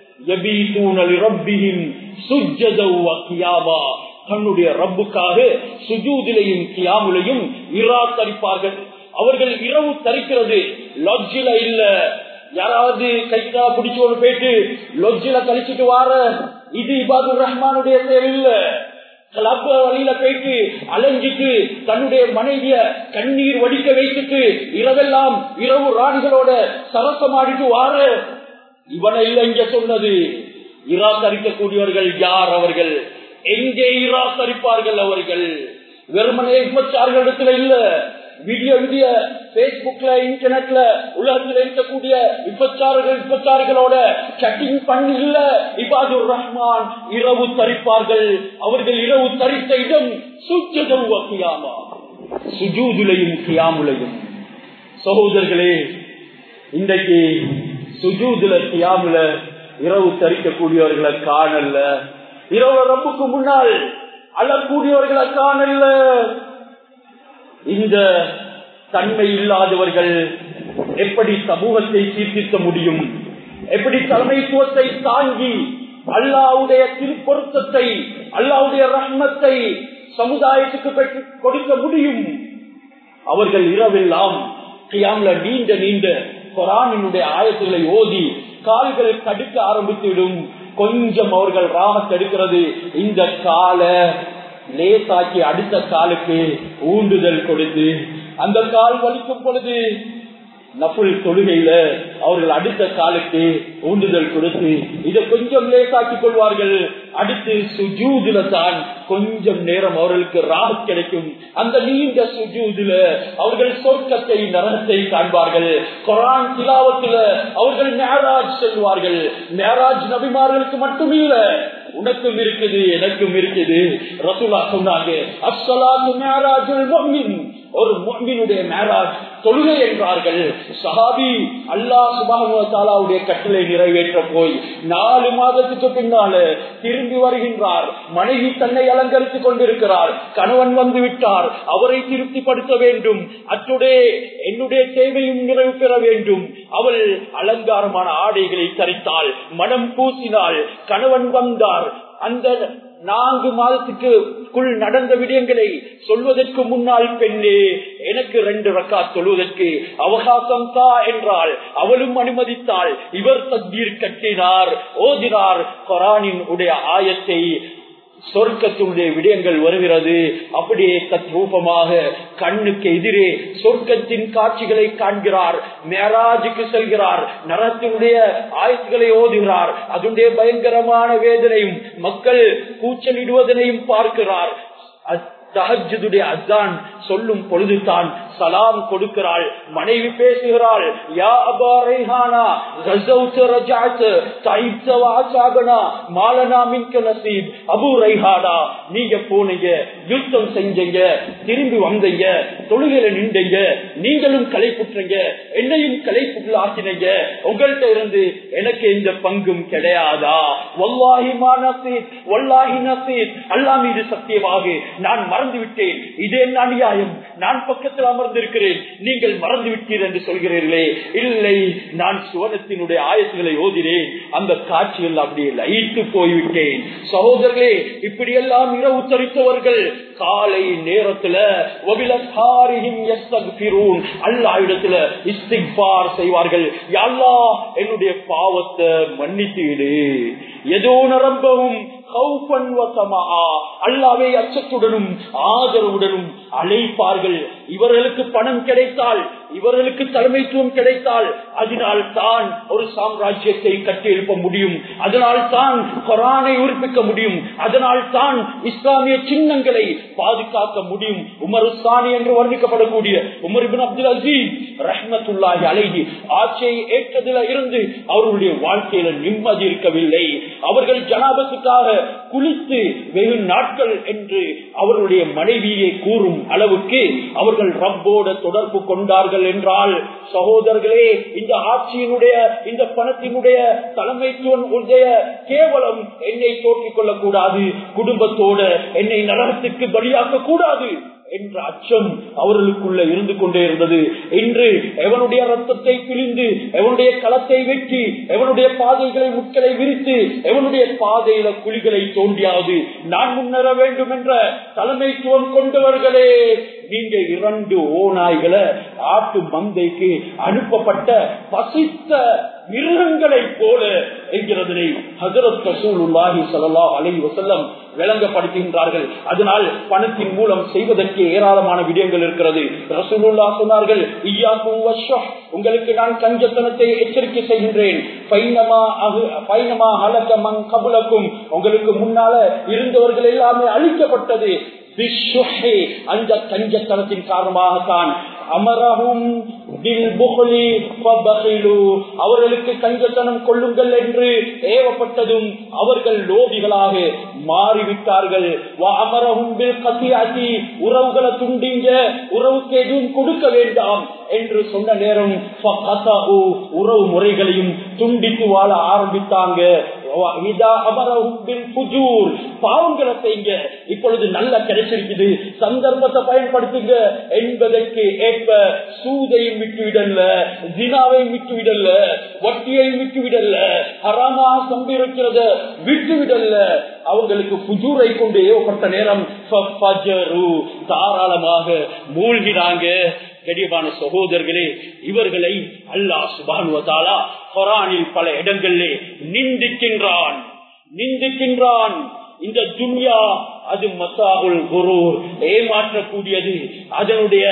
தன்னுடைய ரப்புக்காக சுஜூதிலையும் கியாமுலையும் இரா தரிப்பார்கள் அவர்கள் இரவு தரிக்கிறது லாட்ஜில இல்ல யாராவது கைத்தா பிடிச்சோடு போயிட்டு லொஜ்ஜில கழிச்சிட்டு வார இது இபாதுர் ரஹ்மானுடைய தேவையில்ல கிளப்ப வழியில போயிட்டு அலைஞ்சிட்டு தன்னுடைய மனைவிய கண்ணீர் வடிக்க வைத்துட்டு இரவெல்லாம் இரவு ராணிகளோட சரசமாடிட்டு வார இவனை இல்ல இங்க சொன்னது இராசரிக்கக்கூடியவர்கள் யார் அவர்கள் எங்கே இராசரிப்பார்கள் அவர்கள் வெறுமனே விபச்சார்களிடத்துல இல்ல விடிய விடிய பேஸ்புக்ல இன்டர்நெட்ல உலகத்தில் இருக்கக்கூடிய விபச்சாரர்கள் விபச்சாரிகளோட சட்டிங் பண்ணி இல்ல இபாதுர் ரஹ்மான் இரவு தரிப்பார்கள் அவர்கள் இரவு தரித்த இடம் சுஜதம் கியாமா சுஜூதுலையும் கியாமுலையும் சகோதரர்களே இன்றைக்கு சுஜூதுல கியாமுல இரவு தரிக்கக்கூடியவர்களை காணல இரவு ரப்புக்கு முன்னால் அழக்கூடியவர்களை காணல இந்த தன்மை இல்லாதவர்கள் எப்படி சமூகத்தை சீர்திருத்த முடியும் எப்படி தலைமைத்துவத்தை தாங்கி அல்லாவுடைய திருப்பொருத்தத்தை அல்லாவுடைய ரஹ்மத்தை சமுதாயத்துக்கு பெற்று கொடுக்க முடியும் அவர்கள் இரவெல்லாம் கியாம்ல நீண்ட நீண்ட குரானினுடைய ஆயத்துகளை ஓதி கால்கள் தடுக்க ஆரம்பித்துவிடும் கொஞ்சம் அவர்கள் ராகத்தெடுக்கிறது இந்த கால லேசாக்கி அடுத்த காலுக்கு ஊண்டுதல் கொடுத்து அந்த கால் வலிக்கும் பொழுது நப்புல் தொழுகையில அவர்கள் அடுத்த காலுக்கு ஊண்டுதல் கொடுத்து இதை கொஞ்சம் லேசாக்கி கொள்வார்கள் அடுத்து சுஜூதுல தான் கொஞ்சம் நேரம் அவர்களுக்கு ராக கிடைக்கும் அந்த நீண்ட சுஜூதுல அவர்கள் சொர்க்கத்தை நரகத்தை காண்பார்கள் குரான் திலாவத்துல அவர்கள் மேராஜ் செல்வார்கள் மேராஜ் நபிமார்களுக்கு மட்டும் இல்ல உனக்கும் இருக்குது எனக்கும் இருக்குது ரசூலா சொன்னாங்க அப்சலாத்து மேராஜுல் முஃமின் ஒரு முஃமினுடைய மேராஜ் தொழுகை என்றார்கள் சஹாபி அல்லாஹ் சுபானுடைய கட்டளை நிறைவேற்ற போய் நாலு மாதத்துக்கு பின்னால திரும்பி வருகின்றார் மனைவி தன்னை அலங்கரித்துக் கொண்டிருக்கிறார் கணவன் வந்து விட்டார் அவரை திருப்திப்படுத்த வேண்டும் அத்துடைய என்னுடைய தேவையும் நிறைவு பெற வேண்டும் அவள் அலங்காரமான ஆடைகளை தரித்தாள் மனம் பூசினாள் கணவன் வந்தார் அந்த நான்கு மாதத்துக்குள் நடந்த விடயங்களை சொல்வதற்கு முன்னால் பெண்ணே எனக்கு ரெண்டு ரக்கா சொல்வதற்கு அவகாசம் தா என்றால் அவளும் அனுமதித்தாள் இவர் தக்பீர் கட்டினார் ஓதினார் கொரானின் உடைய ஆயத்தை சொர்க்கத்தினுடைய விடயங்கள் வருகிறது அப்படியே தத்ரூபமாக கண்ணுக்கு எதிரே சொர்க்கத்தின் காட்சிகளை காண்கிறார் மேராஜுக்கு செல்கிறார் நரத்தினுடைய ஆயத்துகளை ஓதுகிறார் அதனுடைய பயங்கரமான வேதனையும் மக்கள் கூச்சலிடுவதனையும் பார்க்கிறார் தஹஜுடைய அசான் சொல்லும் பொழுதுதான் சலாம் கொடுக்கிறாள் மனைவி பேசுகிறாள் யா அபா ரைஹானா ரஜௌத ரஜாத் தைப்த வாசாகனா மாலனா மின்க நசீப் அபு ரைஹானா நீங்க போனீங்க யுத்தம் செஞ்சீங்க திரும்பி வந்தீங்க தொழுகையில நின்றீங்க நீங்களும் கலைப்புற்றீங்க என்னையும் கலைப்புள்ளாக்கினீங்க உங்கள்கிட்ட இருந்து எனக்கு எந்த பங்கும் கிடையாதா வல்லாஹி மா நசீத் வல்லாஹி நசீத் அல்லா மீது சத்தியமாக நான் மறந்து விட்டேன் இது என்ன அநியாயம் நான் பக்கத்தில் அமர்ந்திருக்கிறேன் நீங்கள் மறந்து விட்டீர் என்று சொல்கிறீர்களே இல்லை நான் சுவனத்தினுடைய ஆயத்துகளை ஓதினேன் அந்த காட்சிகள் அப்படியே லயித்து போய்விட்டேன் சகோதரர்களே இப்படியெல்லாம் இரவு தரித்தவர்கள் காலை நேரத்துல அல்லா இடத்துல இஸ்திக்பார் செய்வார்கள் யாழ்லா என்னுடைய பாவத்தை மன்னித்தீடு ஏதோ நரம்பவும் அல்லாவே அச்சத்துடனும் ஆதரவுடனும் அழைப்பார்கள் இவர்களுக்கு பணம் கிடைத்தால் இவர்களுக்கு தலைமைத்துவம் கிடைத்தால் அதனால் தான் ஒரு சாம்ராஜ்யத்தை கட்டி எழுப்ப முடியும் அதனால் தான் கொரானை உறுப்பிக்க முடியும் அதனால் தான் இஸ்லாமிய சின்னங்களை பாதுகாக்க முடியும் உமர் உஸ்தானி என்று வர்ணிக்கப்படக்கூடிய உமர் பின் அப்துல் அசீஸ் ரஹ்மத்துல்லாஹி அலைஹி ஆட்சியை ஏற்றதில் இருந்து அவர்களுடைய வாழ்க்கையில நிம்மதி இருக்கவில்லை அவர்கள் ஜனாபத்துக்காக குளித்து வெகு நாட்கள் என்று அவர்களுடைய மனைவியை கூறும் அளவுக்கு அவர்கள் ரப்போட தொடர்பு கொண்டார்கள் என்றால் சகோதரர்களே இந்த ஆட்சியினுடைய இந்த பணத்தினுடைய தலைமைத்துவம் உடைய கேவலம் என்னை தோற்றிக் கொள்ளக்கூடாது குடும்பத்தோட என்னை நரகத்துக்கு பலியாக்க கூடாது என்ற அச்சம் அவர்களுக்குள்ள இருந்து கொண்டே இருந்தது இன்று எவனுடைய ரத்தத்தை பிழிந்து எவனுடைய களத்தை வெட்டி எவனுடைய பாதைகளை முட்களை விரித்து எவனுடைய பாதையில குழிகளை தோண்டியாவது நான் முன்னேற வேண்டும் என்ற தலைமைத்துவம் கொண்டவர்களே நீங்க இரண்டு ஓநாய்களை ஆட்டு மந்தைக்கு அனுப்பப்பட்ட பசித்த மிருகங்களை போல என்கிறதனை ஹசரத் ரசூலுல்லாஹி ஸல்லல்லாஹு அலைஹி வஸல்லம் விளங்கப்படுத்துகின்றார்கள் அதனால் பணத்தின் மூலம் செய்வதற்கு ஏராளமான விடயங்கள் இருக்கிறது ரசூலுல்லா சொன்னார்கள் இய்யாக்கும் வஷ்ஷஹ் உங்களுக்கு நான் கஞ்சத்தனத்தை எச்சரிக்கை செய்கின்றேன் பைனமா அகு பைனமா ஹலக மன் கபுலக்கும் உங்களுக்கு முன்னால இருந்தவர்கள் எல்லாமே அழிக்கப்பட்டது பிஷ்ஷுஹி, அந்த கஞ்சத்தனத்தின் காரணமாகத்தான் அமரஹும் பில் புகழி ஃபபகிலு. அவர்களுக்கு கஞ்சத்தனம் கொள்ளுங்கள் என்று ஏவப்பட்டதும் அவர்கள் லோபிகளாக மாறிவிட்டார்கள் வ அமரஹும் பில் கசியாசி உறவுகளை துண்டிங்க உறவுக்கு எதுவும் கொடுக்க வேண்டாம் என்று சொன்ன நேரம் ஃபகதஉ, உறவு முறைகளையும் துண்டித்து வாழ ஆரம்பித்தாங்க இதா அமரஹும் பில் ஃபுஜூர். பாவங்களை செய்யுங்க இப்பொழுது நல்ல கிடைச்சிருக்குது சந்தர்ப்பத்தை பயன்படுத்துங்க என்பதற்கு ஏற்ப சூதையும் விட்டுவிடல ஜினாவையும் விட்டுவிடல வட்டியையும் விட்டுவிடல ஹராமாக சம்பிருக்கிறத விட்டுவிடல அவங்களுக்கு புஜூரை கொண்டு ஏவப்பட்ட நேரம் ஃபஃபஜரு. தாராளமாக மூழ்கினாங்க கடியமான சகோதரர்களே இவர்களை அல்லாஹ் சுபானுவதாலா குரானில் பல இடங்களிலே நிந்திக்கின்றான் நிந்திக்கின்றான் இந்த துன்யா அது மசாவுல் குரு ஏமாற்றக்கூடியது அதனுடைய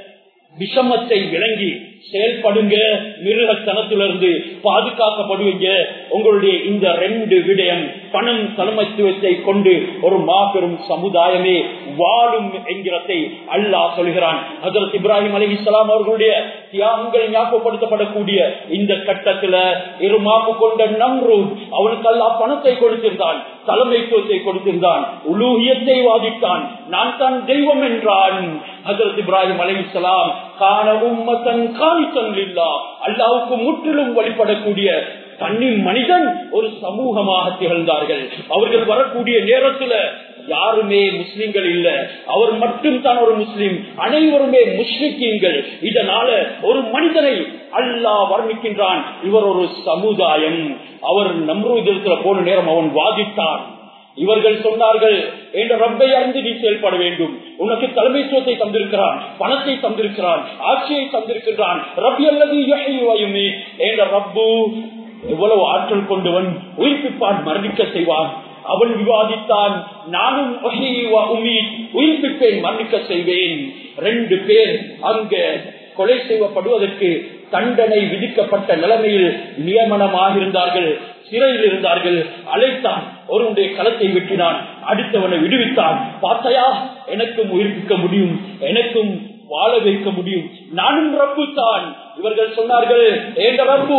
விஷமத்தை விளங்கி செயல்படுங்க மிருகத்தனத்திலிருந்து பாதுகாக்கப்படுவீங்க உங்களுடைய இந்த ரெண்டு விடயம் பணம் தலைமைத்துவத்தை கொண்டு ஒரு மாபெரும் சமுதாயமே வாழும் என்கிறதை அல்லாஹ் சொல்கிறான் ஹசரத் இப்ராஹிம் அலி இஸ்லாம் அவர்களுடைய தியாகங்கள் ஞாபகப்படுத்தப்படக்கூடிய இந்த கட்டத்துல இருமாப்பு கொண்ட நம்ரு அவனுக்கு அல்லாஹ் பணத்தை கொடுத்திருந்தான் தலைமைத்துவத்தை கொடுத்திருந்தான் உலூகியத்தை வாதித்தான் நான் தான் தெய்வம் என்றான் ஹசரத் இப்ராஹிம் அலி இஸ்லாம் காண உம்மத்தன் காணித்தன் இல்லா அல்லாவுக்கு முற்றிலும் வழிபடக்கூடிய தனி மனிதன் ஒரு சமூகமாக திகழ்ந்தார்கள் அவர்கள் வரக்கூடிய நேரத்துல யாருமே முஸ்லிம்கள் இல்ல அவர் மட்டும் தான் ஒரு முஸ்லிம் அனைவருமே முஸ்லிக்கீன்கள் இதனால ஒரு மனிதனை அல்லாஹ் வர்ணிக்கின்றான் இவர் ஒரு சமுதாயம் அவர் நம்ரூதத்துல போன நேரம் அவன் வாதித்தான் இவர்கள் சொன்னார்கள் என்ற ரப்பை அறிந்து நீ செயல்பட வேண்டும் உனக்கு தலைமைத்துவத்தை தந்திருக்கிறான் பணத்தை தந்திருக்கிறான் ஆட்சியை தந்திருக்கிறான் ரப்பி அல்லது யுஹ்யி என்ற ரப்பு எவ்வளவு ஆற்றல் கொண்டவன் உயிர்ப்பிப்பான் மரணிக்க செய்வான் அவன் விவாதித்தான் நானும் உயிர்ப்பிப்பேன் மன்னிக்க செய்வேன் ரெண்டு பேர் அங்க கொலை செய்யப்படுவதற்கு தண்டனை விதிக்கப்பட்ட நிலைமையில் நியமனமாக இருந்தார்கள் சிறையில் இருந்தார்கள் அழைத்தான் ஒருவனுடைய களத்தை வெட்டினான் அடுத்தவனை விடுவித்தான் பார்த்தையா எனக்கும் உயிர்ப்பிக்க முடியும் எனக்கும் வாழ வைக்க முடியும் நானும் ரப்பு தான் இவர்கள் சொன்னார்கள் ஏண்ட ரப்பு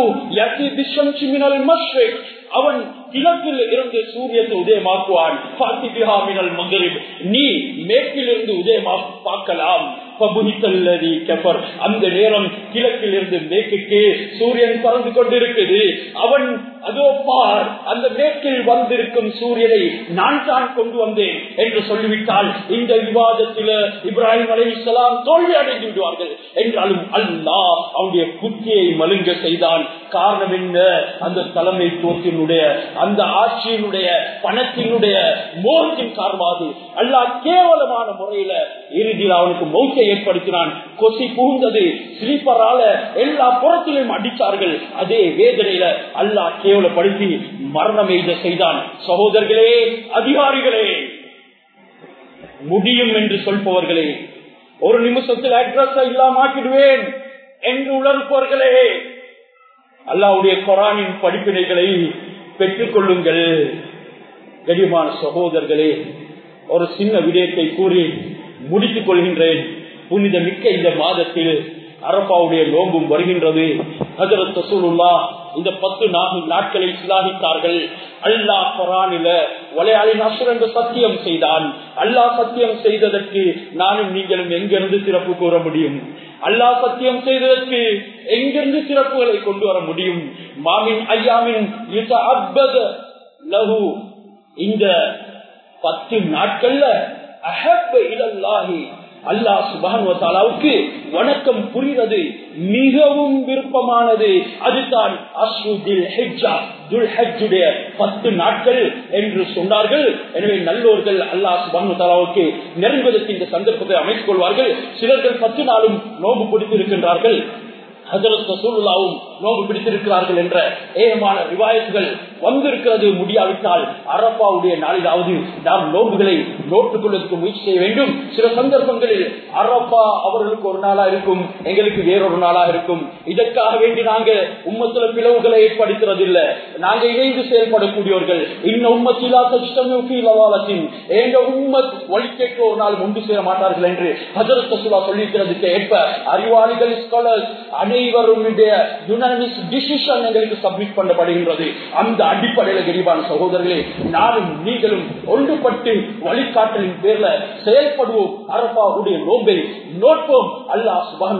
அவன் கிழக்கில் இருந்து சூரியத்தை உதயமாக்குவான் மகரிப் நீ மேற்கில் இருந்து உதயமா பார்க்கலாம் அந்த நேரம் கிழக்கில் இருந்து மேற்குக்கு சூரியன் பறந்து கொண்டிருக்குது அவன் அதோ பார் அந்த மேற்கில் வந்திருக்கும் சூரியனை நான் தான் கொண்டு வந்தேன் என்று சொல்லிவிட்டால் இந்த விவாதத்தில் இப்ராஹிம் அலி இஸ்லாம் தோல்வி அடைந்து விடுவார்கள் என்றாலும் அல்லாஹ் அவனுடைய புத்தியை மலுங்க செய்தான் காரணம் என்ன அந்த தலைமைத்துவத்தினுடைய அந்த ஆட்சியினுடைய பணத்தினுடைய மோகத்தின் காரணமாக அல்லாஹ் கேவலமான முறையில இறுதியில் அவனுக்கு மௌத்தை ஏற்படுத்தினான் கொசி புகுந்தது ஸ்லீப்பரால எல்லா புறத்திலும் அடித்தார்கள் அதே வேதனையில அல்லாஹ் கேவலப்படுத்தி மரணம் எய்த செய்தான் சகோதரர்களே அதிகாரிகளே முடியும் என்று சொல்பவர்களே ஒரு நிமிஷத்தில் அட்ரஸ் இல்லாமாக்கிடுவேன் என்று உணர்ப்பவர்களே அல்லாவுடைய கொரானின் படிப்பினைகளை பெற்றுக் கொள்ளுங்கள் கடிமான சகோதரர்களே ஒரு சின்ன விடயத்தை கூறி முடித்துக் கொள்கின்றேன் புனித மிக்க இந்த மாதத்தில் அரப்பாவுடைய நோம்பும் வருகின்றது ஹசரத் ரசூலுல்லா இந்த பத்து நாட்களை சிலாகித்தார்கள் அல்லாஹ் குரானில வலையாளி நசுர் என்று சத்தியம் செய்தான் அல்லாஹ் சத்தியம் செய்ததற்கு நானும் நீங்களும் எங்கிருந்து சிறப்பு கூற முடியும் அல்லாஹ் சத்தியம் செய்ததற்கு எங்கிருந்து சிறப்புகளை கொண்டு வர முடியும் மாமின் ஐயாமின் லகு இந்த பத்து நாட்கள்ல அஹப் இலல்லாஹி அல்லாஹ் சுபானுவத்தாலாவுக்கு வணக்கம் புரிவது மிகவும் விருப்பமானது அதுதான் அஸ்ருதில் ஹெஜ்ஜா துல் ஹஜ்ஜுடைய பத்து நாட்கள் என்று சொன்னார்கள் எனவே நல்லோர்கள் அல்லாஹ் சுபானுவத்தாலாவுக்கு நெருங்குவதற்கு இந்த சந்தர்ப்பத்தை அமைத்துக் கொள்வார்கள் சிலர்கள் பத்து நாளும் நோம்பு பிடித்திருக்கின்றார்கள் ஹசரத் ரசூலுல்லாவும் நோம்பு பிடித்திருக்கிறார்கள் என்ற ஏகமான ரிவாயத்துகள் வந்திருக்கிறது முடியாவிட்டால் அரப்பாவுடைய நாளிலாவது நாம் நோம்புகளை நோட்டுக் கொள்வதற்கு முயற்சி செய்ய வேண்டும் சில சந்தர்ப்பங்களில் அரப்பா அவர்களுக்கு ஒரு நாளா இருக்கும் எங்களுக்கு வேறொரு நாளா இருக்கும் இதற்காக வேண்டி நாங்க உம்மத்துல பிளவுகளை ஏற்படுத்துறது இல்ல நாங்க இணைந்து செயல்படக்கூடியவர்கள் இன்னும் உம்மத்திலா கஷ்டமின் எங்க உம்மத் வழி கேட்க ஒரு நாள் முண்டு சேர மாட்டார்கள் என்று ஹசரத் ரசூலா சொல்லியிருக்கிறதுக்கு ஏற்ப அறிவாளிகள் ஸ்காலர்ஸ் அனைவரும் யுனானிஸ் டிசிஷன் எங்களுக்கு சப்மிட் பண்ணப்படுகின்றது அந்த அடிப்படையில கரிபான சகோதரர்களே நானும் நீங்களும் ஒன்றுபட்டு வழிகாட்டலின் பேர்ல செயல்படுவோம் அரபாவுடைய நோம்பை நோட்போம் அல்லாஹ் சுபான்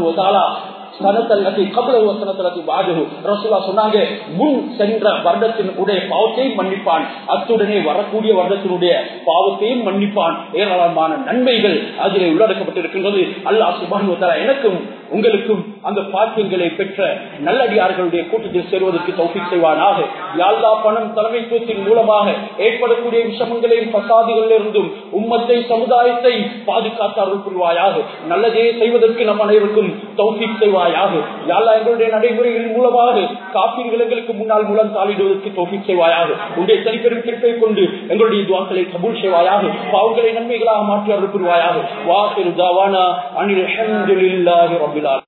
சொன்னாங்க முன் சென்ற வருடத்தின் உடைய பாவத்தையும் மன்னிப்பான் அத்துடனே வரக்கூடிய வருடத்தினுடைய பாவத்தையும் மன்னிப்பான் ஏராளமான நன்மைகள் அதிலே உள்ளடக்கப்பட்டிருக்கின்றது அல்லாஹ் சுபான் எனக்கும் உங்களுக்கும் அந்த பாக்கியங்களை பெற்ற நல்லடியார்களுடைய கூட்டத்தில் சேர்வதற்கு தௌஃபிக் செய்வானாக யாழ்லா பணம் தலைமைத்துவத்தின் மூலமாக ஏற்படக்கூடிய விஷமங்களையும் பசாதிகளில் இருந்தும் உம்மத்தை சமுதாயத்தை பாதுகாத்து அருள் புரிவாயாக நல்லதே செய்வதற்கு நம் அனைவருக்கும் தௌஃபிக் செய்வாயாக யாழ்லா எங்களுடைய நடைமுறைகளின் மூலமாக காப்பீடுகள் எங்களுக்கு முன்னால் மூலம் தாளிடுவதற்கு தௌஃபிக் செய்வாயாக உங்களுடைய தனிப்பெரும் கிருப்பை கொண்டு எங்களுடைய துவாக்களை கபூல் செய்வாயாக பாவங்களை நன்மைகளாக மாற்றி அருள் புரிவாயாக வாசிரு தாவானா அனில் அஹமதுல்லாஹி ரபிலால்